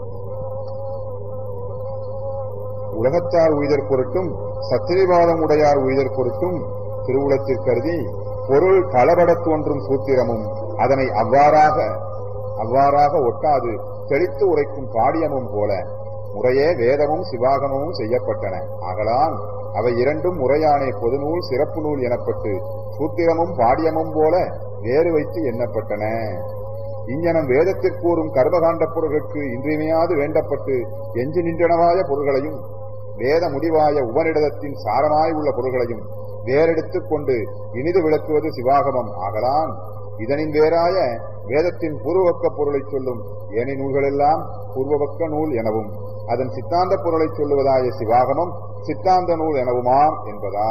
உலகத்தார் உய்தற் பொருட்டும் சத்திரிவாதம் உடையார் உய்தற் பொருட்டும் திருவுளத்திற் கருதி பொருள் களபடத் தோன்றும் சூத்திரமும் அதனை அவ்வாறாக அவ்வாறாக ஒட்டாது தெளித்து உரைக்கும் பாடியமும் போல முறையே வேதமும் சிவாகமும் செய்யப்பட்டன ஆகலான் அவை இரண்டும் முறையானே பொதுநூல் சிறப்பு நூல் எனப்பட்டு சூத்திரமும் பாடியமும் போல வேறு வைத்து எண்ணப்பட்டன இங்ஙனம் வேதத்திற் கூறும் கர்மகாண்ட பொருள்களுக்கு இன்றியமையாது வேண்டப்பட்டு எஞ்சி நின்றனவாய பொருள்களையும் வேத முடிவாய உபனிடதத்தின் சாரமாய் உள்ள பொருள்களையும் வேறெடுத்துக் கொண்டு இனிது விளக்குவது சிவாகமம் ஆகலான் இதனின் வேறாய வேதத்தின் பூர்வபக்க பொருளைச் சொல்லும் ஏனைய நூல்களெல்லாம் பூர்வபக்க நூல் எனவும் அதன் சித்தாந்த பொருளைச் சொல்லுவதாய சிவாகமம் சித்தாந்த நூல் எனவுமாம் என்பதா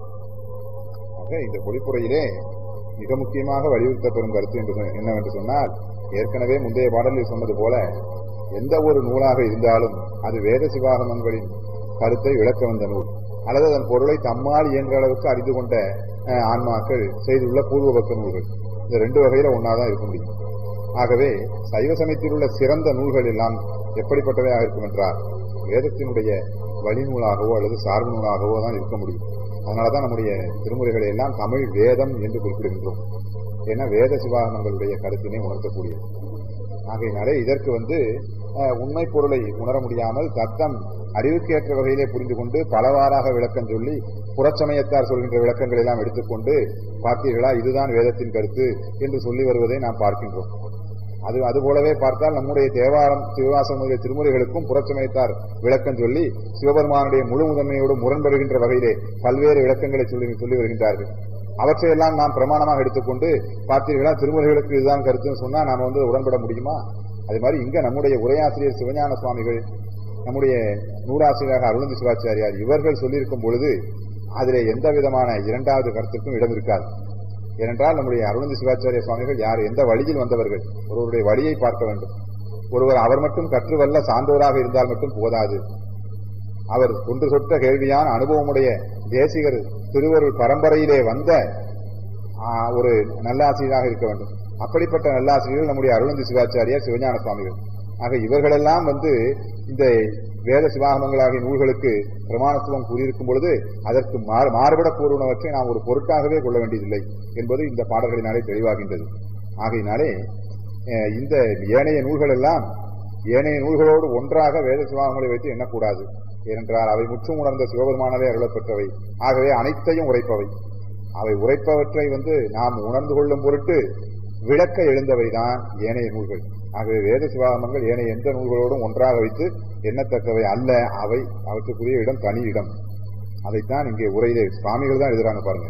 ஆக இந்த பொழிப்புரையிலே மிக முக்கியமாக வலியுறுத்தப்பெறும் கருத்து என்று சொ- என்னவென்று சொன்னால் ஏற்கனவே முந்தைய பாடலில் சொன்னது போல எந்த ஒரு நூலாக இருந்தாலும் அது வேத சிவாகமங்களின் கருத்தை விளக்க வந்த நூல் அல்லது அதன் பொருளை தம்மால் இயன்ற அளவுக்கு அறிந்து கொண்ட அஹ், ஆன்மாக்கள் செய்துள்ள பூர்வபக்க நூல்கள் இந்த ரெண்டு வகையில ஒன்னாதான் இருக்க முடியும் ஆகவே சைவ சமயத்தில் உள்ள சிறந்த நூல்கள் எல்லாம் எப்படிப்பட்டவையாக இருக்கும் என்றால் வேதத்தினுடைய வழிநூலாகவோ அல்லது சார்பு நூலாகவோ தான் இருக்க முடியும் அதனாலதான் நம்முடைய திருமுறைகளை எல்லாம் தமிழ் வேதம் என்று குறிப்பிடுகின்றோம் ஏன்னா வேத சிவாகமங்களுடைய கருத்தினை உணர்த்தக்கூடியது ஆகையினாலே இதற்கு வந்து அஹ், உண்மை பொருளை உணர முடியாமல் தத்தம் அறிவுக்கேற்ற வகையிலே புரிந்து கொண்டு பலவாறாக விளக்கம் சொல்லி புறச்சமயத்தார் சொல்கின்ற விளக்கங்களை எல்லாம் எடுத்துக்கொண்டு பார்த்தீர்களா இதுதான் வேதத்தின் கருத்து என்று சொல்லி வருவதை நாம் பார்க்கின்றோம் அது அது போலவே பார்த்தால் நம்முடைய தேவாரம் சிவவாசமுடைய திருமுறைகளுக்கும் புறச்சமயத்தார் விளக்கம் சொல்லி சிவபெருமானுடைய முழு முதன்மையோடு முரண்படுகின்ற வகையிலே பல்வேறு விளக்கங்களை சொல்லி சொல்லி வருகின்றார்கள் அவற்றையெல்லாம் நாம் பிரமாணமாக எடுத்துக்கொண்டு பார்த்தீர்களா திருமுறைகளுக்கு இதுதான் கருத்துன்னு சொன்னா நாம வந்து உடன்பட முடியுமா அது மாதிரி இங்க நம்முடைய உரையாசிரியர் சிவஞான சுவாமிகள் நம்முடைய நூலாசிரியராக அருளந்தி சிவாச்சாரியார் இவர்கள் சொல்லியிருக்கும் பொழுது அதிலே எந்த விதமான இரண்டாவது கருத்துக்கும் இடம் இருக்காது ஏனென்றால் நம்முடைய அருளந்தி சிவாச்சாரிய சுவாமிகள் யார் எந்த வழியில் வந்தவர்கள் ஒருவருடைய வழியை பார்க்க வேண்டும் ஒருவர் அவர் மட்டும் கற்று வல்ல சான்றோராக இருந்தால் மட்டும் போதாது அவர் ஒன்று சொட்ட கேள்வியான அனுபவமுடைய தேசிகர் திருவருள் பரம்பரையிலே வந்த ஆ, ஒரு நல்லாசிரியராக இருக்க வேண்டும் அப்படிப்பட்ட நல்லாசிரியர்கள் நம்முடைய அருளந்தி சிவாச்சாரியார் சிவஞான சுவாமிகள் ஆக இவர்களெல்லாம் வந்து இந்த வேத சிவாகமங்களாகிய நூல்களுக்கு பிரமாணத்துவம் கூறியிருக்கும் பொழுது அதற்கு மாறு- மாறுபட கூறுவனவற்றை நாம் ஒரு பொருட்டாகவே கொள்ள வேண்டியதில்லை என்பது இந்த பாடல்களினாலே தெளிவாகின்றது ஆகையினாலே அஹ், இந்த ஏனைய நூல்கள் எல்லாம் ஏனைய நூல்களோடு ஒன்றாக வேத சிவாகங்களை வைத்து எண்ணக்கூடாது ஏனென்றால் அவை முற்றும் உணர்ந்த சிவபெருமானாலே அருளப்பெற்றவை ஆகவே அனைத்தையும் உரைப்பவை அவை உரைப்பவற்றை வந்து நாம் உணர்ந்து கொள்ளும் பொருட்டு விளக்க எழுந்தவைதான் ஏனைய நூல்கள் ஆகவே வேத சிவாகமங்கள் ஏனைய எந்த நூல்களோடும் ஒன்றாக வைத்து எண்ணத்தக்கவை அல்ல அவை அவற்றுக்குரிய இடம் தனி இடம் அதைத்தான் இங்கே உரையிலே சுவாமிகள் தான் எழுதுறாங்க பாருங்க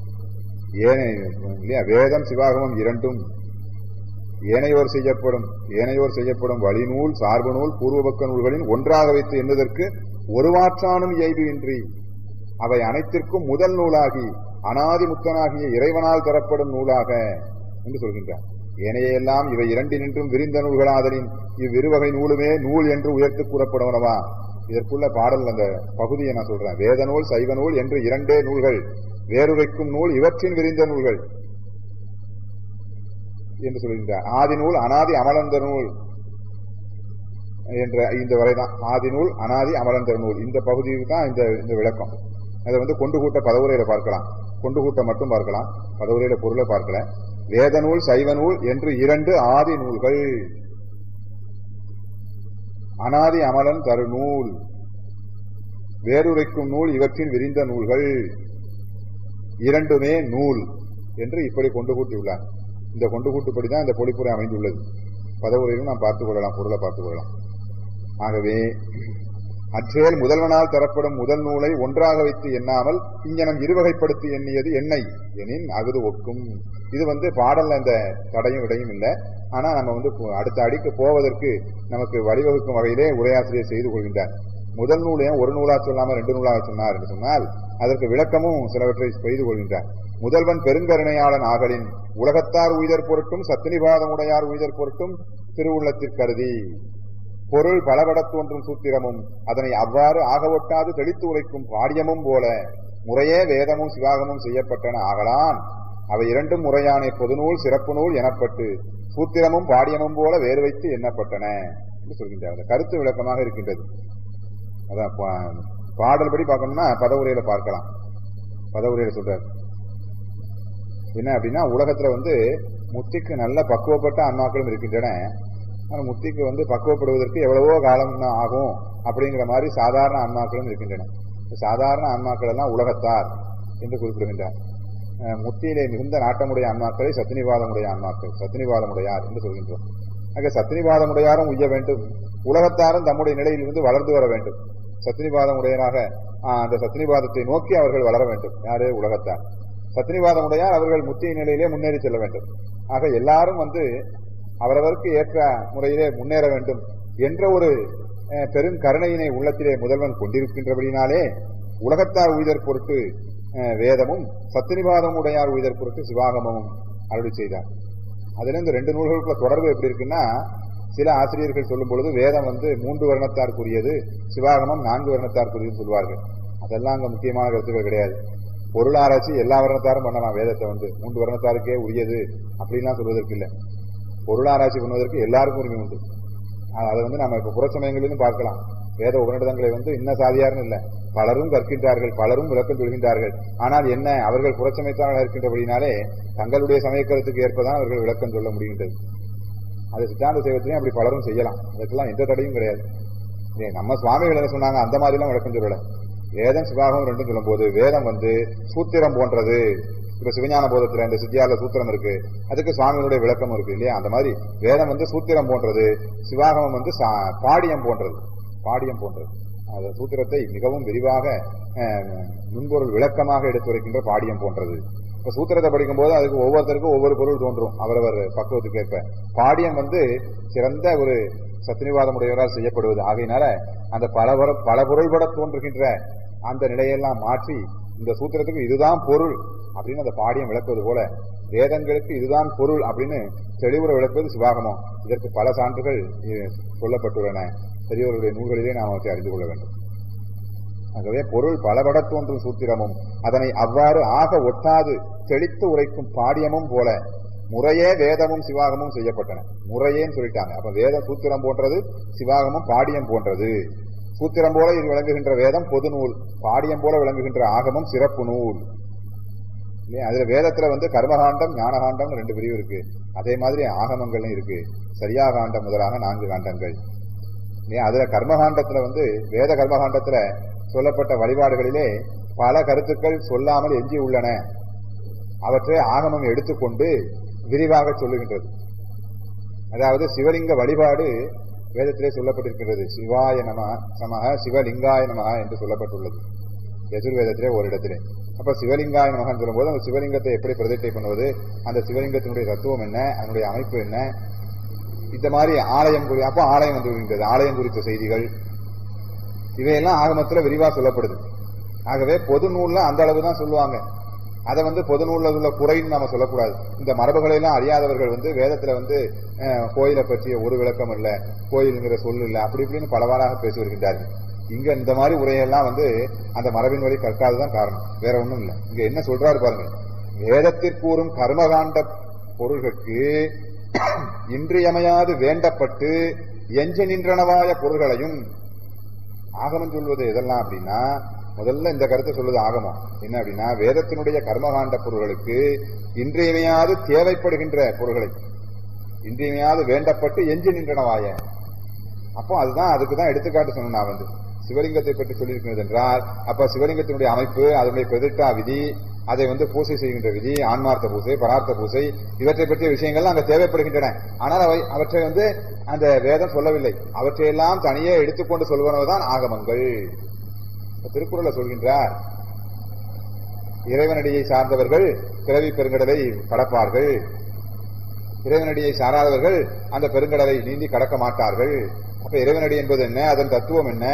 ஏனைய இல்லையா வேதம் சிவாகமம் இரண்டும் ஏனையோர் செய்யப்படும் ஏனையோர் செய்யப்படும் வழிநூல் சார்பு நூல் பூர்வபக்க நூல்களின் ஒன்றாக வைத்து எண்ணுதற்கு ஒருவாற்றானும் இயல்பு இன்றி அவை அனைத்திற்கும் முதல் நூலாகி அனாதி முத்தனாகிய இறைவனால் தரப்படும் நூலாக என்று சொல்கின்றார் ஏனையெல்லாம் இவை இரண்டினின்றும் விரிந்த நூல்களாதலின் இவ்விருவகை நூலுமே நூல் என்று உயர்த்து கூறப்படுவனவா இதற்குள்ள பாடல் அந்த பகுதியை நான் சொல்றேன் வேத நூல் சைவ நூல் என்று இரண்டே நூல்கள் வேறுரைக்கும் நூல் இவற்றின் விரிந்த நூல்கள் என்று சொல்கின்றார் ஆதி நூல் அனாதி அமலந்த நூல் என்ற இந்த வரைதான் ஆதி நூல் அனாதி அமலந்த நூல் இந்த பகுதியில் தான் இந்த இந்த விளக்கம் அதை வந்து கொண்டு கூட்ட பதவுரையில பார்க்கலாம் கொண்டு கூட்ட மட்டும் பார்க்கலாம் பதவுரையில பொருளை பார்க்கல வேத நூல் சைவ நூல் என்று இரண்டு ஆதி நூல்கள் அனாதி அமலன் தரு நூல் வேறுரைக்கும் நூல் இவற்றின் விரிந்த நூல்கள் இரண்டுமே நூல் என்று இப்படி கொண்டு கூட்டியுள்ளார் இந்த கொண்டு கூட்டுப்படிதான் இந்த பொழிப்புரை அமைந்துள்ளது பதவுரையிலும் நாம் பார்த்துக் கொள்ளலாம் பொருளை பார்த்துக் கொள்ளலாம் ஆகவே அற்றேல் முதல்வனால் தரப்படும் முதல் நூலை ஒன்றாக வைத்து எண்ணாமல் இங்கனம் இருவகைப்படுத்தி எண்ணியது எண்ணெய் எனின் அகுது ஒக்கும் இது வந்து பாடல்ல இந்த தடையும் இடையும் இல்லை ஆனா நம்ம வந்து பு- அடுத்த அடிக்கு போவதற்கு நமக்கு வழிவகுக்கும் வகையிலே உரையாசிரியர் செய்து கொள்கின்றார் முதல் நூல் ஏன் ஒரு நூலா சொல்லாம ரெண்டு நூலாக சொன்னார் என்று சொன்னால் அதற்கு விளக்கமும் சிலவற்றை செய்து கொள்கின்றார் முதல்வன் பெருங்கருணையாளன் ஆகலின் உலகத்தார் உய்தற் பொருட்டும் சத்தினிபாதம் உடையார் உய்தற் பொருட்டும் திருவுள்ளத்திற் கருதி பொருள் பலபடத் தோன்றும் சூத்திரமும் அதனை அவ்வாறு ஆக ஒட்டாது தெளித்து உரைக்கும் பாடியமும் போல முறையே வேதமும் சிவாகமும் செய்யப்பட்டன ஆகலான் அவை இரண்டும் முறையான பொதுநூல் சிறப்பு நூல் எனப்பட்டு சூத்திரமும் பாடியமும் போல வேறு வைத்து எண்ணப்பட்டன என்று சொல்கின்றார் அந்த கருத்து விளக்கமாக இருக்கின்றது அதான் பா- பாடல் படி பார்க்கணும்னா பதவுரையில பார்க்கலாம் பதவுரையில சொல்றாரு என்ன அப்படின்னா உலகத்துல வந்து முத்திக்கு நல்ல பக்குவப்பட்ட ஆன்மாக்களும் இருக்கின்றன ஆனா முத்திக்கு வந்து பக்குவப்படுவதற்கு எவ்வளவோ காலம் தான் ஆகும் அப்படிங்கிற மாதிரி சாதாரண ஆன்மாக்களும் இருக்கின்றன இந்த சாதாரண ஆன்மாக்கள் எல்லாம் உலகத்தார் என்று குறிப்பிடுகின்றார் அஹ் முத்தியிலே மிகுந்த நாட்டமுடைய ஆன்மாக்களை சத்தினிவாதமுடைய ஆன்மாக்கள் சத்தினிவாதமுடையார் என்று சொல்கின்றோம் ஆக சத்தினிவாதமுடையாரும் உய்ய வேண்டும் உலகத்தாரும் தம்முடைய நிலையிலிருந்து வளர்ந்து வர வேண்டும் சத்தினிவாதமுடையராக ஆஹ், அந்த சத்தினிவாதத்தை நோக்கி அவர்கள் வளர வேண்டும் யாரு உலகத்தார் சத்தினிவாதமுடையார் அவர்கள் முத்திய நிலையிலே முன்னேறி செல்ல வேண்டும் ஆக எல்லாரும் வந்து அவரவருக்கு ஏற்ற முறையிலே முன்னேற வேண்டும் என்ற ஒரு அஹ், பெரும் கருணையினை உள்ளத்திலே முதல்வன் கொண்டிருக்கின்றபடினாலே உலகத்தார் உய்தற் பொருட்டு அஹ், வேதமும் சத்தினிவாதம் உடையார் உய்தற் பொருட்டு சிவாகமமும் அருளி செய்தார் அதுல இந்த ரெண்டு நூல்களுக்குள்ள தொடர்பு எப்படி இருக்குன்னா சில ஆசிரியர்கள் சொல்லும் பொழுது வேதம் வந்து மூன்று வருணத்தாருக்குரியது சிவாகமம் நான்கு வருணத்தாருக்குரியதுன்னு சொல்வார்கள் அதெல்லாம் அங்க முக்கியமான கருத்துக்கள் கிடையாது பொருளாராய்ச்சி எல்லா வருணத்தாரும் பண்ணலாம் வேதத்தை வந்து மூன்று வருணத்தாருக்கே உரியது அப்படின்லாம் சொல்வதற்கு இல்லை பொருளாராய்ச்சி பண்ணுவதற்கு எல்லாருக்கும் உரிமை உண்டு அ- அதை வந்து நம்ம இப்ப புறச்சமயங்களிலும் பார்க்கலாம் வேத உபநிடதங்களை வந்து இன்ன சாதியார்னு இல்ல பலரும் கற்கின்றார்கள் பலரும் விளக்கம் சொல்கின்றார்கள் ஆனால் என்ன அவர்கள் புறச்சமயத்தாளர்கள் இருக்கின்றபடினாலே தங்களுடைய சமயக்கருத்துக்கு ஏற்பதான் அவர்கள் விளக்கம் சொல்ல முடிகின்றது அது சித்தாந்த சேவத்திலையும் அப்படி பலரும் செய்யலாம் அதுக்கெல்லாம் எந்த தடையும் கிடையாது ஏ, நம்ம சுவாமிகள் என்ன சொன்னாங்க அந்த மாதிரிலாம் விளக்கம் சொல்லல வேதம் சிவாகம் ரெண்டும் சொல்லும் போது வேதம் வந்து சூத்திரம் போன்றது இப்ப சிவஞான போதத்துல இந்த சித்தியால சூத்திரம் இருக்கு அதுக்கு சுவாமிகளுடைய விளக்கம் இருக்கு இல்லையா அந்த மாதிரி வேதம் வந்து சூத்திரம் போன்றது சிவாகமம் வந்து சா- பாடியம் போன்றது பாடியம் போன்றது அந்த சூத்திரத்தை மிகவும் விரிவாக அஹ், நுண்பொருள் விளக்கமாக எடுத்துரைக்கின்ற பாடியம் போன்றது இப்ப சூத்திரத்தை படிக்கும் போது அதுக்கு ஒவ்வொருத்தருக்கும் ஒவ்வொரு பொருள் தோன்றும் அவரவர் பக்குவத்துக்கு ஏற்ப பாடியம் வந்து சிறந்த ஒரு சத்தினிவாதமுடையவரால் செய்யப்படுவது ஆகையினால அந்த பல பொரு- பல பொருள்பட தோன்றுகின்ற அந்த நிலையெல்லாம் மாற்றி இந்த சூத்திரத்துக்கு இதுதான் பொருள் அப்படின்னு அந்த பாடியம் விளக்குவது போல வேதங்களுக்கு இதுதான் பொருள் அப்படின்னு தெளிவுற விளக்குவது சிவாகமம் இதற்கு பல சான்றுகள் இ- சொல்லப்பட்டுள்ளன பெரியவர்களுடைய நூல்களிலே நாம் அவற்றை அறிந்து கொள்ள வேண்டும் ஆகவே பொருள் பலபட தோன்றும் சூத்திரமும் அதனை அவ்வாறு ஆக ஒட்டாது தெளித்து உரைக்கும் பாடியமும் போல முறையே வேதமும் சிவாகமும் செய்யப்பட்டன முறையேன்னு சொல்லிட்டாங்க அப்ப வேத சூத்திரம் போன்றது சிவாகமும் பாடியம் போன்றது சூத்திரம் போல இது விளங்குகின்ற வேதம் பொது நூல் பாடியம் போல விளங்குகின்ற ஆகமம் சிறப்பு நூல் இல்லையா அதுல வேதத்துல வந்து கர்மகாண்டம் ஞானகாண்டம் ரெண்டு பிரிவு இருக்கு அதே மாதிரி ஆகமங்களும் இருக்கு சரியா காண்டம் முதலாக நான்கு காண்டங்கள் இல்லையா அதுல கர்மகாண்டத்துல வந்து வேத கர்மகாண்டத்துல சொல்லப்பட்ட வழிபாடுகளிலே பல கருத்துக்கள் சொல்லாமல் எஞ்சி உள்ளன அவற்றை ஆகமம் எடுத்துக்கொண்டு விரிவாக சொல்லுகின்றது அதாவது சிவலிங்க வழிபாடு வேதத்திலே சொல்லப்பட்டிருக்கிறது சிவாய நம சமக சிவலிங்காய நமக என்று சொல்லப்பட்டுள்ளது யஜுர்வேதத்திலே ஒரு இடத்திலே அப்ப சிவலிங்காய நமகன்னு சொல்லும்போது அந்த சிவலிங்கத்தை எப்படி பிரதிஷ்டை பண்ணுவது அந்த சிவலிங்கத்தினுடைய தத்துவம் என்ன அதனுடைய அமைப்பு என்ன இந்த மாதிரி ஆலயம் குறி அப்ப ஆலயம் வந்து விடுகின்றது ஆலயம் குறித்த செய்திகள் இவையெல்லாம் ஆகமத்துல விரிவா சொல்லப்படுது ஆகவே பொது நூல்ல அந்த அளவு தான் சொல்லுவாங்க அதை வந்து பொது நூல்ல உள்ள குறைன்னு நாம சொல்லக்கூடாது இந்த மரபுகளை எல்லாம் அறியாதவர்கள் வந்து வேதத்துல வந்து அஹ், கோயிலை பற்றிய ஒரு விளக்கம் இல்ல கோயிலுங்கிற சொல் இல்ல அப்படி இப்படின்னு பலவாறாக பேசி வருகின்றார்கள் இங்க இந்த மாதிரி உரையெல்லாம் வந்து அந்த மரபின் வழி கற்காததான் காரணம் வேற ஒண்ணும் இல்ல இங்க என்ன சொல்றாரு பாருங்க வேதத்திற்கூறும் கர்மகாண்ட பொருள்களுக்கு இன்றியமையாது வேண்டப்பட்டு எஞ்ச நின்றனவாய பொருள்களையும் ஆகமம் சொல்வது எதெல்லாம் அப்படின்னா முதல்ல இந்த கருத்தை சொல்லுது ஆகமம் என்ன அப்படின்னா வேதத்தினுடைய கர்மகாண்ட பொருள்களுக்கு இன்றியமையாது தேவைப்படுகின்ற பொருள்களை இன்றியமையாது வேண்டப்பட்டு எஞ்சி நின்றனவாய அப்போ அதுதான் அதுக்கு தான் எடுத்துக்காட்டு சொன்னேன் நான் வந்து சிவலிங்கத்தை பற்றி சொல்லியிருக்கிறது என்றால் அப்ப சிவலிங்கத்தினுடைய அமைப்பு அதனுடைய பிரதிஷ்டா விதி அதை வந்து பூசை செய்கின்ற விதி ஆன்மார்த்த பூசை பரார்த்த பூசை இவற்றை பற்றிய விஷயங்கள்லாம் அங்க தேவைப்படுகின்றன ஆனால் அவை அவற்றை வந்து அந்த வேதம் சொல்லவில்லை அவற்றையெல்லாம் தனியே எடுத்துக்கொண்டு சொல்வனவுதான் ஆகமங்கள் இப்ப திருக்குறளை சொல்கின்றார் இறைவனடியை சார்ந்தவர்கள் பிறவி பெருங்கடலை கடப்பார்கள் இறைவனடியை சாராதவர்கள் அந்த பெருங்கடலை நீந்தி கடக்க மாட்டார்கள் அப்ப இறைவனடி என்பது என்ன அதன் தத்துவம் என்ன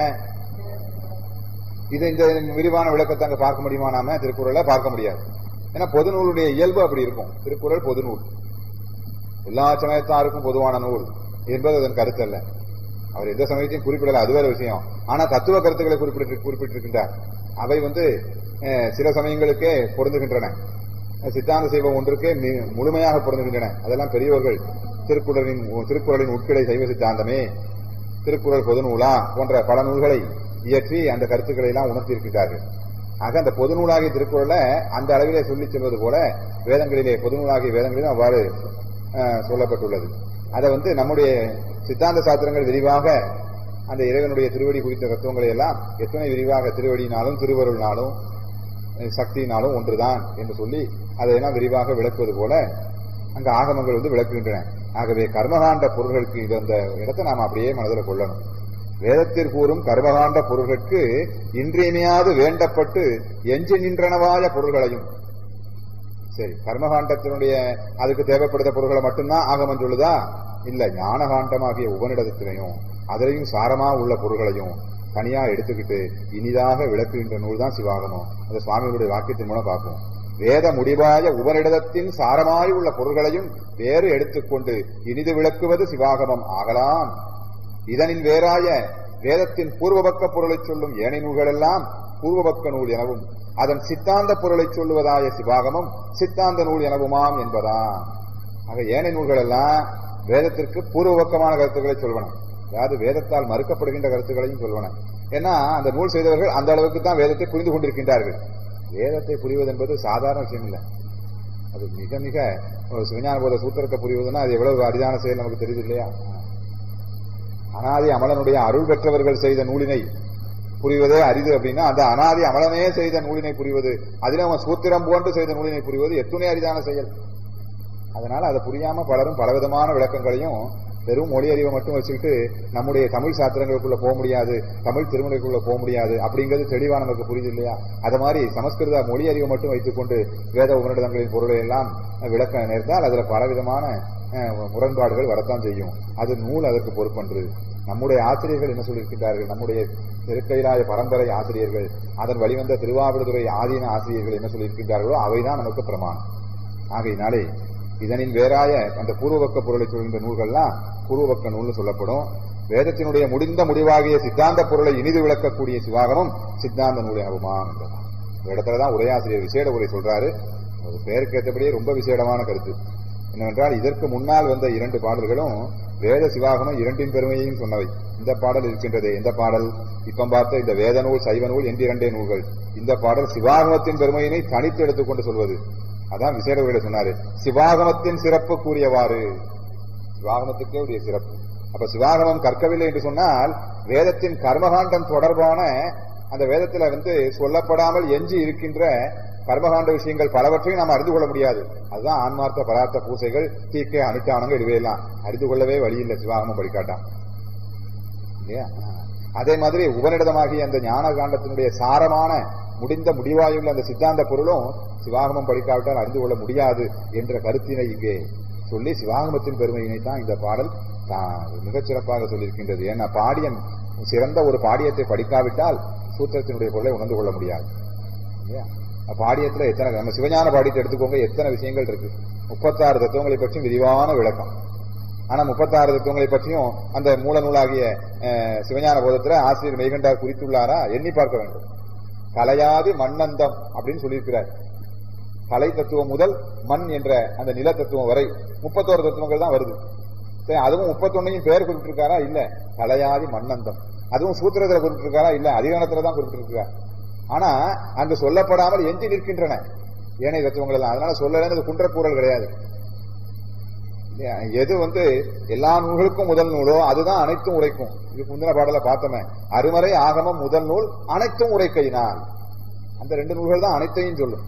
இது இந்த விரிவான விளக்கத்தை அங்க பார்க்க முடியுமா நாம திருக்குறளை பார்க்க முடியாது ஏன்னா பொது நூலுடைய இயல்பு அப்படி இருக்கும் திருக்குறள் பொது நூல் எல்லா சமயத்தாருக்கும் பொதுவான நூல் என்பது அதன் கருத்து அல்ல அவர் எந்த சமயத்தையும் குறிப்பிடல அது வேற விஷயம் ஆனா தத்துவ கருத்துக்களை குறிப்பிட்டு குறிப்பிட்டிருக்கின்றார் அவை வந்து அஹ், சில சமயங்களுக்கே பொருந்துகின்றன சித்தாந்த சைவம் ஒன்றுக்கே மி- முழுமையாக பொருந்துகின்றன அதெல்லாம் பெரியவர்கள் திருக்குறளின் திருக்குறளின் உட்கிடை சைவ சித்தாந்தமே திருக்குறள் பொது நூலா போன்ற பல நூல்களை இயற்றி அந்த கருத்துக்களை எல்லாம் உணர்த்தியிருக்கிறார்கள் ஆக அந்த பொது நூலாகிய திருக்குறள அந்த அளவிலே சொல்லிச் செல்வது போல வேதங்களிலே பொது நூலாகிய வேதங்களிலும் அவ்வாறு அஹ், சொல்லப்பட்டுள்ளது அதை வந்து நம்முடைய சித்தாந்த சாஸ்திரங்கள் விரிவாக அந்த இறைவனுடைய திருவடி குறித்த தத்துவங்களை எல்லாம் எத்தனை விரிவாக திருவடியினாலும் திருவருளினாலும் அஹ், சக்தியினாலும் ஒன்றுதான் என்று சொல்லி அதையெல்லாம் விரிவாக விளக்குவது போல அங்க ஆகமங்கள் வந்து விளக்குகின்றன ஆகவே கர்மகாண்ட பொருள்களுக்கு இது அந்த இடத்தை நாம் அப்படியே மனதில் கொள்ளணும் வேதத்தில் கூறும் கர்மகாண்ட பொருள்களுக்கு இன்றியமையாது வேண்டப்பட்டு எஞ்சி நின்றனவாய பொருள்களையும் சரி கர்மகாண்டத்தினுடைய அதுக்கு தேவைப்படுத்த பொருள்களை மட்டும்தான் ஆகமம் சொல்லுதா இல்ல ஞானகாண்டமாகிய உபனிடத்திலையும் அதிலையும் சாரமா உள்ள பொருள்களையும் தனியா எடுத்துக்கிட்டு இனிதாக விளக்குகின்ற நூல் தான் சிவாகமம் அந்த சுவாமிகளுடைய வாக்கியத்தின் மூலம் பார்ப்போம் வேத முடிவாய உபனிடத்தின் சாரமாய் உள்ள பொருள்களையும் வேறு எடுத்துக்கொண்டு இனிது விளக்குவது சிவாகமம் ஆகலாம் இதனின் வேறாய வேதத்தின் பூர்வபக்க பொருளைச் சொல்லும் ஏனை நூல்களெல்லாம் பூர்வபக்க நூல் எனவும் அதன் சித்தாந்த பொருளைச் சொல்லுவதாய சிவாகமம் சித்தாந்த நூல் எனவுமாம் என்பதாம் ஆக ஏனை நூல்கள் எல்லாம் வேதத்திற்கு பூர்வபக்கமான கருத்துக்களை சொல்வன அதாவது வேதத்தால் மறுக்கப்படுகின்ற கருத்துக்களையும் சொல்வன ஏன்னா அந்த நூல் செய்தவர்கள் அந்த அளவுக்கு தான் வேதத்தை புரிந்து கொண்டிருக்கின்றார்கள் வேதத்தை புரிவது என்பது சாதாரண விஷயம் இல்லை அது மிக மிக ஒரு சிவஞான போத சூத்திரத்தை புரிவதுன்னா அது எவ்வளவு அரிதான செயல் நமக்கு தெரியுது இல்லையா அனாதி அமலனுடைய அருள் பெற்றவர்கள் செய்த நூலினை புரிவதே அரிது அப்படின்னா அந்த அனாதி அமலனே செய்த நூலினை புரிவது அதிலும் அவன் சூத்திரம் போன்று செய்த நூலினை புரிவது எத்துணை அரிதான செயல் அதனால அதை புரியாம பலரும் பலவிதமான விளக்கங்களையும் வெறும் மொழி அறிவை மட்டும் வச்சுக்கிட்டு நம்முடைய தமிழ் சாஸ்திரங்களுக்குள்ள போக முடியாது தமிழ் திருமுறைக்குள்ள போக முடியாது அப்படிங்கிறது தெளிவா நமக்கு புரியுது இல்லையா அது மாதிரி சமஸ்கிருத மொழி அறிவை மட்டும் வைத்துக்கொண்டு வேத உபநிடதங்களின் பொருளை எல்லாம் விளக்க நேர்ந்தால் அதுல பலவிதமான அஹ், முரண்பாடுகள் வரத்தான் செய்யும் அது நூல் அதற்கு பொறுப்பன்று நம்முடைய ஆசிரியர்கள் என்ன சொல்லியிருக்கிறார்கள் நம்முடைய திருக்கைலாய பரம்பரை ஆசிரியர்கள் அதன் வழிவந்த திருவாவடுதுறை ஆதீன ஆசிரியர்கள் என்ன சொல்லியிருக்கின்றார்களோ அவைதான் நமக்கு பிரமாணம் ஆகையினாலே இதனின் வேறாய அந்த பூர்வபக்க பொருளை சொல்கின்ற நூல்கள்லாம் பூர்வபக்க நூல்னு சொல்லப்படும் வேதத்தினுடைய முடிந்த முடிவாகிய சித்தாந்த பொருளை இனிது விளக்கக்கூடிய சிவாகமும் சித்தாந்த நூலை ஆகுமாம் என்பதாம் இந்த இடத்துலதான் உரையாசிரியர் விசேட உரை சொல்றாரு ஒரு பெயருக்கு ஏற்றபடியே ரொம்ப விசேடமான கருத்து என்னவென்றால் இதற்கு முன்னால் வந்த இரண்டு பாடல்களும் வேத சிவாகமம் இரண்டின் பெருமையையும் சொன்னவை இந்த பாடல் இருக்கின்றதே இந்த பாடல் இப்ப பார்த்த இந்த வேத நூல் சைவ நூல் என்ற இரண்டே நூல்கள் இந்த பாடல் சிவாகமத்தின் பெருமையினை தனித்து எடுத்துக்கொண்டு சொல்வது அதான் விசேட உரையில சொன்னாரு சிவாகமத்தின் சிறப்பு கூறியவாறு சிவாகமத்துக்கே உரிய சிறப்பு அப்ப சிவாகமம் கற்கவில்லை என்று சொன்னால் வேதத்தின் கர்மகாண்டம் தொடர்பான அந்த வேதத்துல வந்து சொல்லப்படாமல் எஞ்சி இருக்கின்ற கர்மகாண்ட விஷயங்கள் பலவற்றையும் நாம் அறிந்து கொள்ள முடியாது அதுதான் ஆன்மார்த்த பரார்த்த பூசைகள் தீக்கை அனுஷ்டானங்கள் இவையெல்லாம் அறிந்து கொள்ளவே வழி இல்லை சிவாகமம் படிக்காட்டான் இல்லையா அதே மாதிரி உபனிடதமாகிய அந்த ஞான காண்டத்தினுடைய சாரமான முடிந்த முடிவாயுள்ள அந்த சித்தாந்த பொருளும் சிவாகமம் படிக்காவிட்டால் அறிந்து கொள்ள முடியாது என்ற கருத்தினை இங்கே சொல்லி சிவாகமத்தின் பெருமையினை தான் இந்த பாடல் தான் மிகச் சிறப்பாக சொல்லியிருக்கின்றது ஏன்னா பாடியன் சிறந்த ஒரு பாடியத்தை படிக்காவிட்டால் சூத்திரத்தினுடைய பொருளை உணர்ந்து கொள்ள முடியாது இல்லையா? பாடியத்துல எத்தனை நம்ம சிவஞான பாடியத்தை எடுத்துக்கோங்க எத்தனை விஷயங்கள் இருக்கு முப்பத்தாறு தத்துவங்களை பற்றியும் விரிவான விளக்கம் ஆனா முப்பத்தாறு தத்துவங்களை பற்றியும் அந்த மூல நூலாகிய அஹ், சிவஞான போதத்துல ஆசிரியர் மெய்கண்டார் குறித்துள்ளாரா எண்ணி பார்க்க வேண்டும் கலையாதி மண்ணந்தம் அப்படின்னு சொல்லியிருக்கிறார் கலை தத்துவம் முதல் மண் என்ற அந்த நில தத்துவம் வரை முப்பத்தோரு தத்துவங்கள் தான் வருது சரி அதுவும் முப்பத்தொன்னையும் பேர் குறிப்பிட்டிருக்காரா இல்ல கலையாதி மண்ணந்தம் அதுவும் சூத்திரத்துல குறிப்பிட்டிருக்காரா இல்ல அதிகாரத்துல தான் குறிப்பிட்டிருக்கார் ஆனா அங்கு சொல்லப்படாமல் எஞ்சி நிற்கின்றன ஏனைய தத்துவங்கள் எல்லாம் அதனால சொல்லலன்னு குன்றக்கூறல் கிடையாது இல்லையா? எது வந்து எல்லா நூல்களுக்கும் முதல் நூலோ அதுதான் அனைத்தும் உரைக்கும் இதுக்கு முந்தின பாடல பார்த்தோமே அருமறை ஆகமம் முதல் நூல் அனைத்தும் உரைக்கையினால் அந்த ரெண்டு நூல்கள் தான் அனைத்தையும் சொல்லும்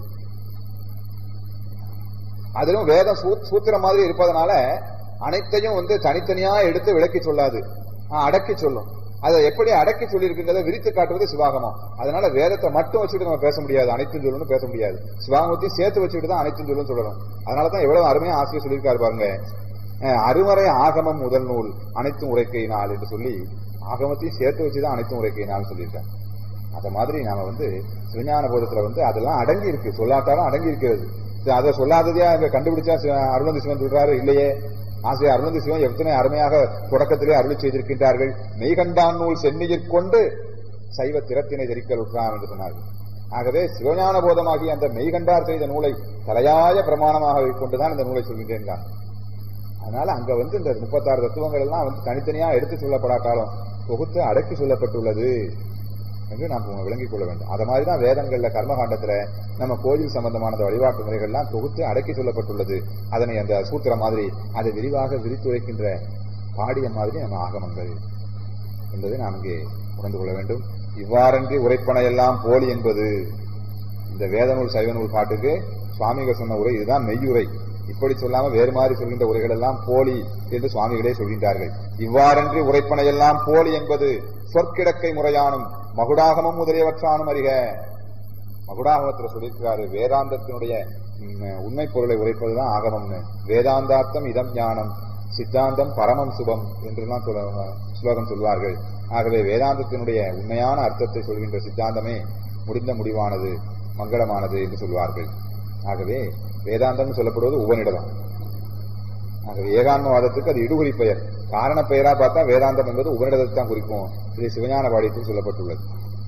அதிலும் வேதம் சூ- சூத்திரம் மாதிரி இருப்பதனால அனைத்தையும் வந்து தனித்தனியா எடுத்து விளக்கி சொல்லாது ஆஹ், அடக்கி சொல்லும் அதை எப்படி அடக்கி சொல்லியிருக்கின்றதை விரித்து காட்டுவது சிவாகமம் அதனால வேதத்தை மட்டும் வச்சுட்டு நம்ம பேச முடியாது அனைத்தும் சொல்லணும் பேச முடியாது சிவாகமத்தையும் சேர்த்து வச்சுட்டு தான் அனைத்தும் சொல்லணும் சொல்லணும் அதனால தான் எவ்வளவு அருமையா ஆசிரியர் சொல்லியிருக்காரு பாருங்க அஹ், அருமறை ஆகமம் முதல் நூல் அனைத்தும் உரைக்கையினால் என்று சொல்லி ஆகமத்தையும் சேர்த்து வச்சுதான் அனைத்தும் உரைக்கையினால் சொல்லியிருக்காரு அத மாதிரி நாம வந்து சிவஞான போதத்துல வந்து அதெல்லாம் அடங்கி இருக்கு சொல்லாட்டாலும் அடங்கி இருக்கிறது சரி, அதை சொல்லாததையா இங்க கண்டுபிடிச்சா சிவ- அருணந்தி சிவன் சொல்றாரு இல்லையே ஆசிரியர் அருணந்தி சிவன் எத்தனை அருமையாக தொடக்கத்திலே அருளி செய்திருக்கின்றார்கள் மெய்கண்டான் நூல் சென்னியிற் கொண்டு சைவ திறத்தினை தெரிக்கல் உற்றான் என்று சொன்னார்கள் ஆகவே சிவஞான போதமாகிய அந்த மெய்கண்டார் செய்த நூலை தலையாய பிரமாணமாக கொண்டுதான் இந்த நூலை சொல்கின்றேன் நான். அதனால அங்க வந்து இந்த முப்பத்தாறு தத்துவங்கள் எல்லாம் வந்து தனித்தனியா எடுத்து சொல்லப்படாட்டாலும் தொகுத்து அடக்கி சொல்லப்பட்டுள்ளது என்று நாம் விளங்கிக் கொள்ள வேண்டும் அது மாதிரி தான் வேதங்கள்ல கர்மகாண்டத்துல நம்ம கோயில் சம்பந்தமான அந்த வழிபாட்டு முறைகள்லாம் தொகுத்து அடக்கி சொல்லப்பட்டுள்ளது அதனை அந்த சூத்திர மாதிரி அதை விரிவாக விரித்துரைக்கின்ற பாடிய மாதிரி நம்ம ஆகமங்கள் என்பதை நாம் இங்கே உணர்ந்து கொள்ள வேண்டும் இவ்வாறன்றி உரைப்பன எல்லாம் போலி என்பது இந்த வேதநூல் சைவநூல் பாட்டுக்கு சுவாமிகள் சொன்ன உரை இதுதான் மெய்யுரை இப்படி சொல்லாம வேறு மாதிரி சொல்கின்ற உரைகள் எல்லாம் போலி என்று சுவாமிகளே சொல்கின்றார்கள் இவ்வாறன்றி உரைப்பன எல்லாம் போலி என்பது சொற்கிடக்கை முறையானும் மகுடாகமம் முதலியவற்றானும் அறிக மகுடாகமத்தில் சொல்லியிருக்கிறாரு வேதாந்தத்தினுடைய ம், உண்மை பொருளை உரைப்பதுதான் ஆகமம்னு வேதாந்தார்த்தம் இதம் ஞானம் சித்தாந்தம் பரமம் சுபம் என்றெல்லாம் சொல்ல- ஸ்லோகம் சொல்வார்கள் ஆகவே வேதாந்தத்தினுடைய உண்மையான அர்த்தத்தை சொல்கின்ற சித்தாந்தமே முடிந்த முடிவானது மங்களமானது என்று சொல்வார்கள் ஆகவே வேதாந்தம் சொல்லப்படுவது உபனிடதம் ஆகவே ஏகான்மவாதத்துக்கு அது இடுகுறி பெயர் காரண பெயரா பார்த்தா வேதாந்தம் என்பது உபனிடத்தை தான் குறிக்கும் இது சிவஞான பாடியத்தில் சொல்லப்பட்டுள்ளது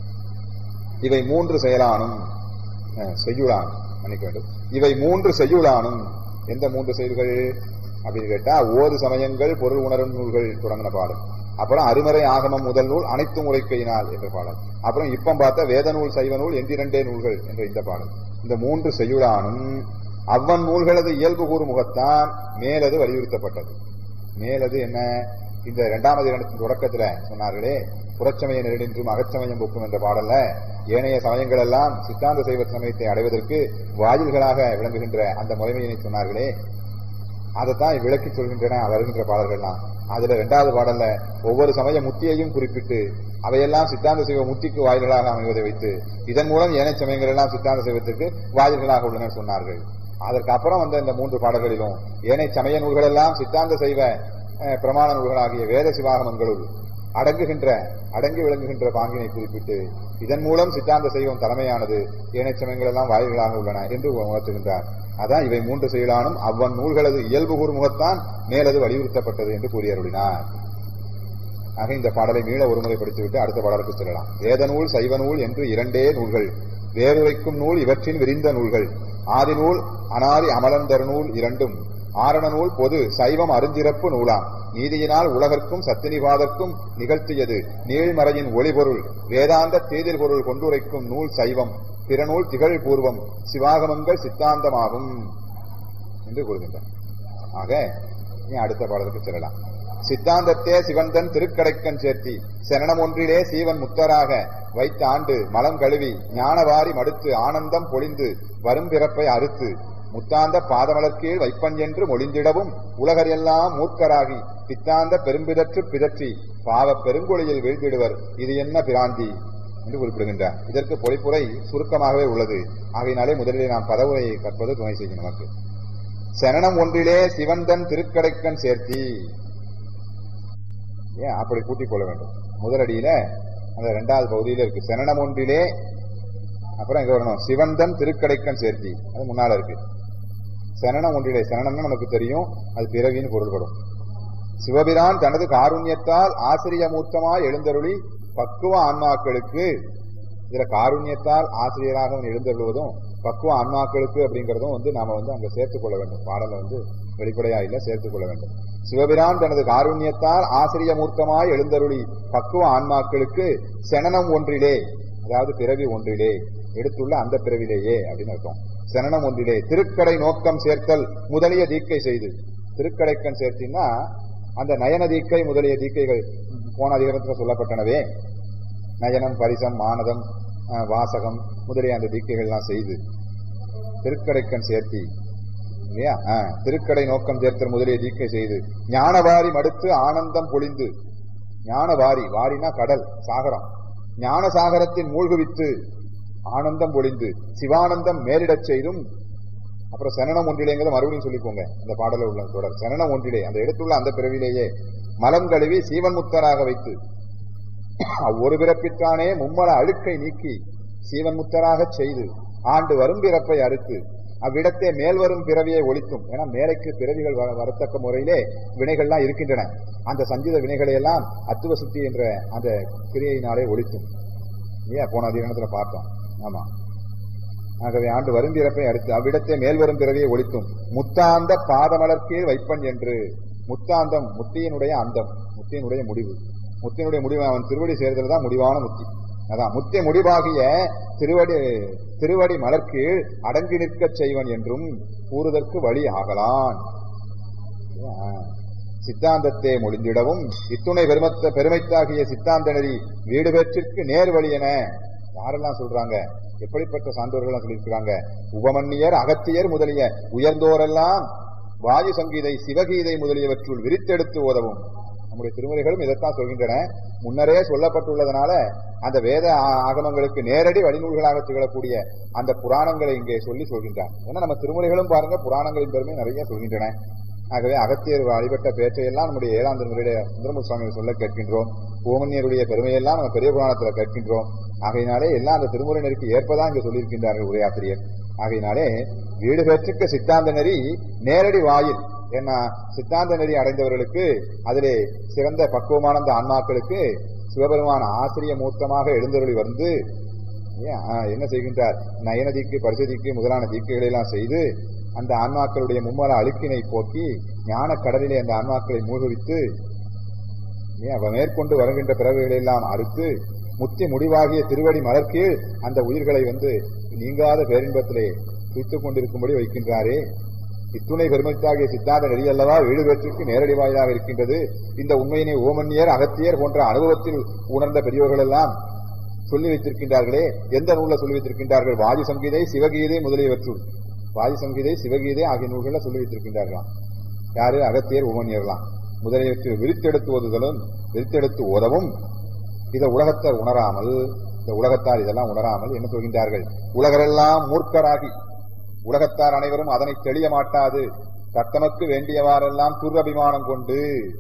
இவை மூன்று செயலானும் அஹ், செய்யுளான் மன்னிக்க வேண்டும் இவை மூன்று செய்யுளானும் எந்த மூன்று செயல்கள் அப்படின்னு கேட்டா ஓது சமயங்கள் பொருள் உணரும் நூல்கள் தொடங்கின பாடல் அப்புறம் அருமறை ஆகமம் முதல் நூல் அனைத்தும் உரைக்கையினால் என்ற பாடல் அப்புறம் இப்பம் பார்த்த வேத நூல் சைவ நூல் எந்திரண்டே நூல்கள் என்ற இந்த பாடல் இந்த மூன்று செய்யுளானும் அவ்வன் நூல்களது இயல்பு கூறு முகத்தான் மேலது வலியுறுத்தப்பட்டது மேலது என்ன இந்த இரண்டாவது இடத்தின் தொடக்கத்துல சொன்னார்களே புறச்சமய நெருடின்றும் அகச்சமயம் போக்கும் என்ற பாடல்ல ஏனைய சமயங்கள் எல்லாம் சித்தாந்த சைவ சமயத்தை அடைவதற்கு வாயில்களாக விளங்குகின்ற அந்த முறைமையினை சொன்னார்களே அதைத்தான் விளக்கி சொல்கின்றன வருகின்ற பாடல்கள்லாம் அதுல இரண்டாவது பாடல்ல ஒவ்வொரு சமய முத்தியையும் குறிப்பிட்டு அவையெல்லாம் சித்தாந்த சைவ முத்திக்கு வாயில்களாக அமைவதை வைத்து இதன் மூலம் ஏனைய சமயங்கள் எல்லாம் சித்தாந்த சைவத்திற்கு வாயில்களாக உள்ளன சொன்னார்கள் அதற்கு அப்புறம் வந்த இந்த மூன்று பாடல்களிலும் ஏனைய சமய நூல்கள் எல்லாம் சித்தாந்த சைவ அஹ், பிரமாண நூல்களாகிய வேத சிவாகமங்களுள் அடங்குகின்ற அடங்கி விளங்குகின்ற பாங்கினை குறிப்பிட்டு இதன் மூலம் சித்தாந்த சைவம் தலைமையானது ஏனைய சமயங்கள் எல்லாம் வாயில்களாக உள்ளன என்று உணர்த்துகின்றார் அதான் இவை மூன்று செயலானும் அவ்வன் நூல்களது இயல்பு கூறுமுகத்தான் மேலது வலியுறுத்தப்பட்டது என்று கூறியருளினார் ஆக இந்த பாடலை மீள ஒருமுறை படித்துவிட்டு அடுத்த பாடலுக்கு செல்லலாம் வேத நூல் சைவ நூல் என்று இரண்டே நூல்கள் வேறுரைக்கும் நூல் இவற்றின் விரிந்த நூல்கள் ஆதி நூல் அனாதி அமலந்தர் நூல் இரண்டும் ஆரண நூல் பொது சைவம் அருஞ்சிறப்பு நூலாம் நீதியினால் உலகர்க்கும் சத்தினிவாதற்கும் நிகழ்த்தியது நீழ்மறையின் ஒளிபொருள் வேதாந்த தேதில் பொருள் கொண்டுரைக்கும் நூல் சைவம் பிற நூல் திகழ் பூர்வம் சிவாகமங்கள் சித்தாந்தமாகும் என்று கூறுகின்றார் ஆக இனி அடுத்த பாடலுக்கு செல்லலாம் சித்தாந்தத்தே சிவந்தன் திருக்கடைக்கன் சேர்த்தி சரணம் ஒன்றிலே சீவன் முத்தராக வைத்த ஆண்டு மலம் கழுவி ஞானவாரி மடுத்து ஆனந்தம் பொழிந்து வரும் பிறப்பை அறுத்து முத்தாந்த பாதமலர்கீழ் வைப்பன் என்று மொழிந்திடவும் உலகர் எல்லாம் மூர்க்கராகி பித்தாந்த பெரும்பிதற்று பிதற்றி பாவ பெருங்கொழியில் வீழ்ந்திடுவர் இது என்ன பிராந்தி என்று குறிப்பிடுகின்றார் இதற்கு பொழிப்புரை சுருக்கமாகவே உள்ளது ஆகையினாலே முதலிலே நாம் பதவுரையை கற்பது துணை செய்யும் நமக்கு சரணம் ஒன்றிலே சிவந்தன் திருக்கடைக்கன் சேர்த்தி ஏன் அப்படி கூட்டிக் கொள்ள வேண்டும் முதலடியில அந்த இரண்டாவது பகுதியில இருக்கு சரணம் ஒன்றிலே அப்புறம் எங்க வரணும் சிவந்தன் திருக்கடைக்கன் சேர்த்தி அது முன்னால இருக்கு சரணம் ஒன்றிலே சரணம்னு நமக்கு தெரியும் அது பிறவின்னு பொருள்படும் சிவபிரான் தனது காருண்யத்தால் ஆசிரியமூர்த்தமாய் எழுந்தருளி பக்குவ ஆன்மாக்களுக்கு இதுல காருண்யத்தால் ஆசிரியராக அவன் எழுந்தருளுவதும் பக்குவ ஆன்மாக்களுக்கு அப்படிங்கறதும் வந்து நாம வந்து அங்க சேர்த்துக் கொள்ள வேண்டும் பாடல வந்து வெளிப்படையா இல்ல சேர்த்துக் கொள்ள வேண்டும் சிவபிரான் தனது காருண்யத்தால் ஆசிரியமூர்த்தமாய் எழுந்தருளி பக்குவ ஆன்மாக்களுக்கு செனனம் ஒன்றிலே அதாவது பிறவி ஒன்றிலே எடுத்துள்ள அந்த பிறவிலேயே அப்படின்னு அர்த்தம் செனனம் ஒன்றிலே திருக்கடை நோக்கம் சேர்த்தல் முதலிய தீக்கை செய்து திருக்கடைக்கன் சேர்த்தின்னா அந்த நயன தீக்கை முதலிய தீக்கைகள் போன அதிகாரத்தில் சொல்லப்பட்டனவே நயனம் பரிசம் மானதம் அஹ், வாசகம் முதலிய அந்த தீக்கைகள்லாம் செய்து திருக்கடைக்கன் சேர்த்தி இல்லையா ஆ, திருக்கடை நோக்கம் சேர்த்தல் முதலிய தீக்கை செய்து ஞானவாரி மடுத்து ஆனந்தம் பொழிந்து ஞானவாரி வாரினா கடல் சாகரம் ஞான சாகரத்தின் மூழ்குவித்து ஆனந்தம் பொழிந்து சிவானந்தம் மேலிடச் செய்தும் அப்புறம் சரணம் ஒன்றிலேங்கிறத மறுபடியும் சொல்லிக்கோங்க இந்த பாடல உள்ள தொடர் சரணம் ஒன்றிலே அந்த எடுத்துள்ள அந்த பிறவிலேயே மலம் கழுவி சீவன் முத்தராக வைத்து ஒரு பிறப்பிற்கானே மும்மல அழுக்கை நீக்கி சீவன் முத்தராகச் செய்து ஆண்டு வரும் பிறப்பை அறுத்து அவ்விடத்தே மேல் வரும் பிறவியை ஒழித்தும் ஏன்னா மேலைக்கு பிறவிகள் வர- வரத்தக்க முறையிலே வினைகள்லாம் இருக்கின்றன அந்த சஞ்சித வினைகளை எல்லாம் அத்துவ சுத்தி என்ற அந்த கிரியையினாலே ஒழித்தும் இல்லையா போன அதிகாரத்துல பார்த்தோம் ஆமா ஆகவே ஆண்டு வருந்திறப்பை அடுத்து அவ்விடத்தை மேல்வரும் பிறவியை ஒழித்தும் முத்தாந்த பாதமலர்க்கீழ் வைப்பன் என்று முத்தாந்தம் முத்தியினுடைய அந்தம் முத்தியினுடைய முடிவு முத்தியினுடைய முடிவு அவன் திருவடி சேர்தல் தான் முடிவான முத்தி அதான் முத்திய முடிவாகிய திருவடி திருவடி மலர்க்கீழ் அடங்கி நிற்கச் செய்வன் என்றும் கூறுதற்கு வழி ஆகலான் சித்தாந்தத்தை மொழிந்திடவும் இத்துணை பெருமத்த பெருமைத்தாகிய சித்தாந்த நெறி வீடு பெற்றிற்கு நேர் வழி என யாரெல்லாம் சொல்றாங்க எப்படிப்பட்ட சான்றோர்கள் சொல்லியிருக்கிறாங்க உபமன்னியர் அகத்தியர் முதலிய உயர்ந்தோரெல்லாம் வாயு சங்கீதை சிவகீதை முதலியவற்றுள் விரித்தெடுத்து உதவும் நம்முடைய திருமுறைகளும் இதைத்தான் சொல்கின்றன முன்னரே சொல்லப்பட்டுள்ளதனால அந்த வேத ஆ- ஆகமங்களுக்கு நேரடி வழிநூல்களாக திகழக்கூடிய அந்த புராணங்களை இங்கே சொல்லி சொல்கின்றார் ஏன்னா நம்ம திருமுறைகளும் பாருங்க புராணங்களின் பெருமை நிறைய சொல்கின்றன ஆகவே அகத்தியர் வழிபட்ட பேற்றையெல்லாம் நம்முடைய ஏழாம் திருமுறையுடைய சுந்தரமூர் சுவாமிகள் சொல்ல கேட்கின்றோம் ஓமனியருடைய பெருமையெல்லாம் நம்ம பெரிய புராணத்துல கேட்கின்றோம் ஆகையினாலே எல்லாம் அந்த திருமுறை நெறிக்கு ஏற்பதான் இங்க சொல்லியிருக்கின்றார்கள் உரையாசிரியர் ஆகையினாலே வீடு பெற்றுக்க சித்தாந்த நெறி நேரடி வாயில் ஏன்னா சித்தாந்த நெறி அடைந்தவர்களுக்கு அதிலே சிறந்த பக்குவமான அந்த ஆன்மாக்களுக்கு சிவபெருமான ஆசிரிய மூர்த்தமாக எழுந்தருளி வந்து ஏன், ஆ, என்ன செய்கின்றார் நயன தீக்கு பரிசதிக்கு முதலான தீக்குகளை எல்லாம் செய்து அந்த ஆன்மாக்களுடைய மும்மல அழுக்கினை போக்கி ஞான கடலிலே அந்த ஆன்மாக்களை மூழ்கவித்து ஏன், அவ மேற்கொண்டு வருகின்ற பிறவைகளை எல்லாம் அறுத்து முத்தி முடிவாகிய திருவடி மலர்க்கீழ் அந்த உயிர்களை வந்து நீங்காத பேரின்பத்திலே துய்த்துக் கொண்டிருக்கும்படி வைக்கின்றாரே இத்துணை பெருமைத்தாகிய சித்தாந்த நெறி அல்லவா வீடு வெற்றிக்கு நேரடி வாயிலாக இருக்கின்றது இந்த உண்மையினை ஓமன்னியர் அகத்தியர் போன்ற அனுபவத்தில் உணர்ந்த பெரியோர்கள் எல்லாம் சொல்லி வைத்திருக்கின்றார்களே எந்த நூல்ல சொல்லி வைத்திருக்கின்றார்கள் வாயு சங்கீதை சிவகீதை முதலியவற்றுள் வாயு சங்கீதை சிவகீதை ஆகிய நூல்களை சொல்லி வைத்திருக்கின்றார்களாம் யாரு அகத்தியர் உமனியர்லாம் முதலியவற்றை விரித்தெடுத்து ஓதுதலும் விரித்தெடுத்து ஓதவும் இதை உலகத்தார் உணராமல் இந்த உலகத்தார் இதெல்லாம் உணராமல் என்ன சொல்கின்றார்கள் உலகரெல்லாம் மூர்க்கராகி உலகத்தார் அனைவரும் அதனை தெளிய மாட்டாது தத்தமக்கு வேண்டியவாறெல்லாம் துர்அபிமானம் கொண்டு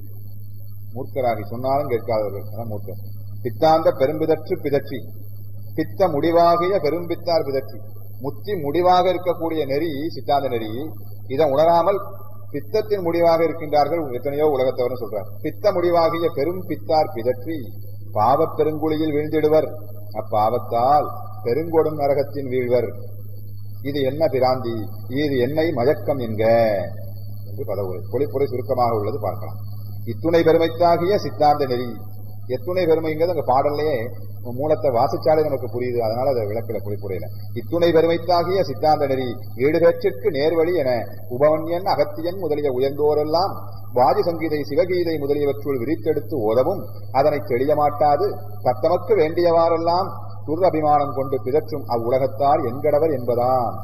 மூர்க்கராகி சொன்னாலும் கேட்காதவர்கள் அதான் மூர்க்கம் பித்தாந்த பெரும்பிதற்று பிதற்றி பித்த முடிவாகிய பெரும்பித்தார் பிதற்றி முத்தி முடிவாக இருக்கக்கூடிய நெறி சித்தாந்த நெறி இதை உணராமல் பித்தத்தின் முடிவாக இருக்கின்றார்கள் எத்தனையோ உலகத்தவர்னு சொல்றார் பித்த முடிவாகிய பெரும் பித்தார் பிதற்றி பாவப் பெருங்குழியில் வீழ்ந்திடுவர் அப்பாவத்தால் பெருங்கொடும் நரகத்தின் வீழ்வர் இது என்ன பிராந்தி இது என்னை மயக்கம் என்க என்று பதவுரை பொழிப்புரை சுருக்கமாக உள்ளது பார்க்கலாம் இத்துணை பெருமைத்தாகிய சித்தாந்த நெறி எத்துணை பெருமைங்கிறது அங்க பாடல்லையே மூலத்தை வாசிச்சாலே நமக்கு புரியுது அதனால அதை விளக்கல பொழிப்புரையில இத்துணை பெருமைத்தாகிய சித்தாந்த நெறி ஈடுபேற்றிற்கு நேர்வழி என உபவன்யன் அகத்தியன் முதலிய உயர்ந்தோரெல்லாம் வாதி சங்கீதை சிவகீதை முதலியவற்றுள் விரித்தெடுத்து ஓதவும் அதனை தெளிய மாட்டாது தத்தமக்கு வேண்டியவாறெல்லாம் துர் அபிமானம் கொண்டு பிதற்றும் அவ்வுலகத்தார் என்கடவர் என்பதாம்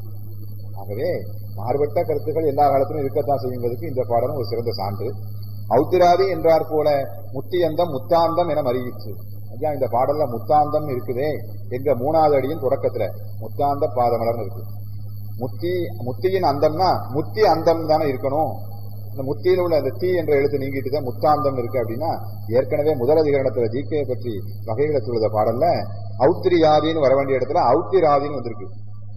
ஆகவே மாறுபட்ட கருத்துக்கள் எல்லா காலத்திலும் இருக்கத்தான் செய்யுங்கிறதுக்கு இந்த பாடலும் ஒரு சிறந்த சான்று ஔத்திராதி என்றார் போல முத்தியந்தம் முத்தாந்தம் என மறியிற்று ஐயா இந்த பாடல்ல முத்தாந்தம் இருக்குதே எங்க மூணாவது அடியின் தொடக்கத்துல முத்தாந்த பாதமலர்னு இருக்கு முத்தி முத்தியின் அந்தம்னா முத்தி அந்தம் தானே இருக்கணும் இந்த முத்தியில் உள்ள அந்த தீ என்ற எழுத்து நீங்கிட்டு தான் முத்தாந்தம் இருக்கு அப்படின்னா ஏற்கனவே முதல் அதிகரணத்துல ஜீக்கையை பற்றி வகைகளை சொல்லுத பாடல்ல ஔத்திரியாதின்னு வர வேண்டிய இடத்துல ஔத்திராதின்னு வந்திருக்கு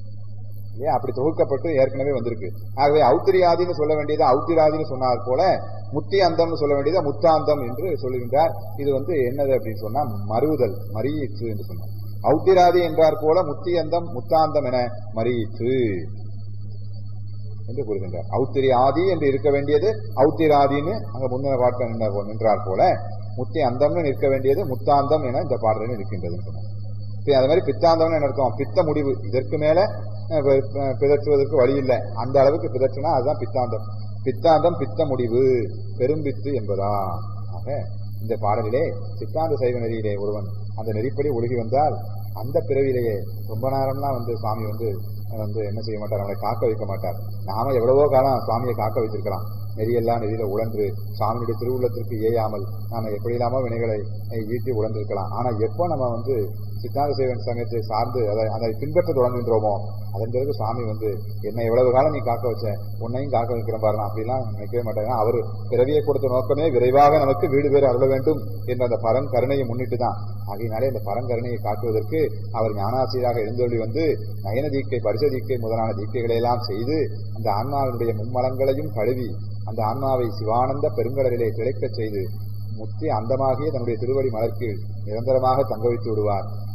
ஏன் அப்படி தொகுக்கப்பட்டு ஏற்கனவே வந்திருக்கு ஆகவே ஔத்திரியாதின்னு சொல்ல வேண்டியது ஔத்திராதின்னு சொன்னார் போல முத்தி அந்தம்னு சொல்ல வேண்டியது முத்தாந்தம் என்று சொல்லுகின்றார் இது வந்து என்னது அப்படின்னு சொன்னா மறுவுதல் மறியிற்று என்று சொன்னார் ஔத்திராதி என்றார் போல முத்தி அந்தம் முத்தாந்தம் என மறியிற்று என்று கூறுகின்றார் ஔத்திரி ஆதி என்று இருக்க வேண்டியது ஔத்திராதின்னு அங்க முந்தின பாட்டில் நின்ற- நின்றார் போல முத்தி அந்தம்னு நிற்க வேண்டியது முத்தாந்தம் என இந்த பாடலில் இருக்கின்றதுன்னு சொன்னார் இப்ப அது மாதிரி பித்தாந்தம்னு என்ன அர்த்தம் பித்த முடிவு இதற்கு மேல அஹ், பி- பி- பிதற்றுவதற்கு வழி இல்லை அந்த அளவுக்கு பிதற்றுனா அதுதான் பித்தாந்தம் பித்தாந்தம் பித்த முடிவு பெரும்பித்து என்பதா ஆக இந்த பாடலிலே சித்தாந்த சைவ நெறியிலே ஒருவன் அந்த நெறிப்படி ஒழுகி வந்தால் அந்த பிறவிலேயே ரொம்ப நேரம்லாம் வந்து சுவாமி வந்து அஹ், வந்து என்ன செய்ய மாட்டார் அவனை காக்க வைக்க மாட்டார் நாம எவ்வளவோ காலம் சுவாமியை காக்க வைத்திருக்கலாம் நெறியெல்லாம் நெறியில உழன்று சுவாமியுடைய திருவுள்ளத்திற்கு ஏயாமல் நாம எப்படி இல்லாம வினைகளை அஹ், ஈட்டி உழந்திருக்கலாம் ஆனா எப்போ நம்ம வந்து சித்தாந்த சேவன் சமயத்தை சார்ந்து அதை அதை பின்பற்ற தொடங்குகின்றோமோ அதன் பிறகு சுவாமி வந்து என்னை எவ்வளவு காலம் நீ காக்க வச்ச உன்னையும் காக்க வைக்கிறேன் பாருங்க அப்படிலாம் நினைக்கவே மாட்டாங்க அவர் பிறவியை கொடுத்த நோக்கமே விரைவாக நமக்கு வீடு பேர் அருள வேண்டும் என்ற அந்த பரம் கருணையை முன்னிட்டு தான் ஆகையினாலே அந்த பரங்கருணையை காட்டுவதற்கு அவர் ஞானாசிரியராக எழுந்தொழி வந்து நயன தீக்கை பரிச தீக்கை முதலான தீக்கைகளை எல்லாம் செய்து அந்த ஆன்மாவினுடைய மும்மலங்களையும் கழுவி அந்த ஆன்மாவை சிவானந்த பெருங்கடலிலே திளைக்கச் செய்து முத்தி அந்தமாகிய தன்னுடைய திருவடி மலர்க்கீழ் நிரந்தரமாக தங்க வைத்து விடுவார்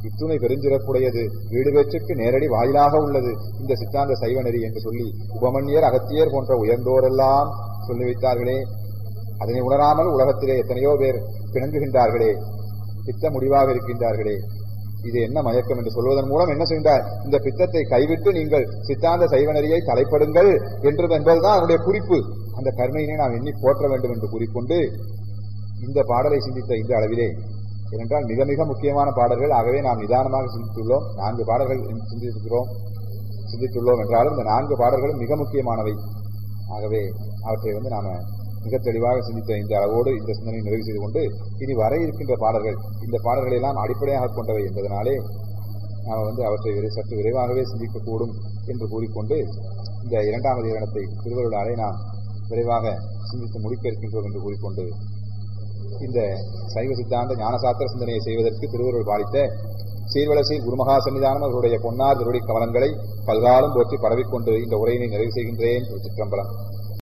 இத்துணை பெருஞ்சிறப்புடையது வீடு பேற்றுக்கு நேரடி வாயிலாக உள்ளது இந்த சித்தாந்த சைவ நெறி என்று சொல்லி உபமன்யர் அகத்தியர் போன்ற உயர்ந்தோரெல்லாம் சொல்லி வைத்தார்களே அதனை உணராமல் உலகத்திலே எத்தனையோ பேர் பிணங்குகின்றார்களே பித்த முடிவாக இருக்கின்றார்களே இது என்ன மயக்கம் என்று சொல்வதன் மூலம் என்ன செய்தார் இந்த பித்தத்தை கைவிட்டு நீங்கள் சித்தாந்த சைவநெறியை தலைப்படுங்கள் என்று என்பதுதான் அவருடைய குறிப்பு அந்த கருணையினை நாம் எண்ணி போற்ற வேண்டும் என்று கூறிக்கொண்டு இந்த பாடலை சிந்தித்த இந்த அளவிலே ஏனென்றால் மிக மிக முக்கியமான பாடல்கள் ஆகவே நாம் நிதானமாக சிந்தித்துள்ளோம் நான்கு பாடல்கள் சிந்தித்திருக்கிறோம் சிந்தித்துள்ளோம் என்றாலும் இந்த நான்கு பாடல்களும் மிக முக்கியமானவை ஆகவே அவற்றை வந்து நாம மிக தெளிவாக சிந்தித்த இந்த அளவோடு இந்த சிந்தனை நிறைவு செய்து கொண்டு இனி வர இருக்கின்ற பாடல்கள் இந்த பாடல்களை எல்லாம் அடிப்படையாக கொண்டவை என்பதனாலே நாம் வந்து அவற்றை விரை- சற்று விரைவாகவே சிந்திக்கக்கூடும் என்று கூறிக்கொண்டு இந்த இரண்டாவது இரணத்தை திருவருளாலே நாம் விரைவாக சிந்தித்து முடிக்க இருக்கின்றோம் என்று கூறிக்கொண்டு இந்த சைவ சித்தாந்த ஞானசாத்திர சிந்தனையை செய்வதற்கு திருவருள் பாலித்த சீர்வலசீர் குருமகா சன்னிதானம் அவருடைய பொன்னார் திருவடி கவனங்களை பல்காலம் போற்றி பரவிக்கொண்டு இந்த உரையினை நிறைவு செய்கின்றேன் சிற்றம்பலம்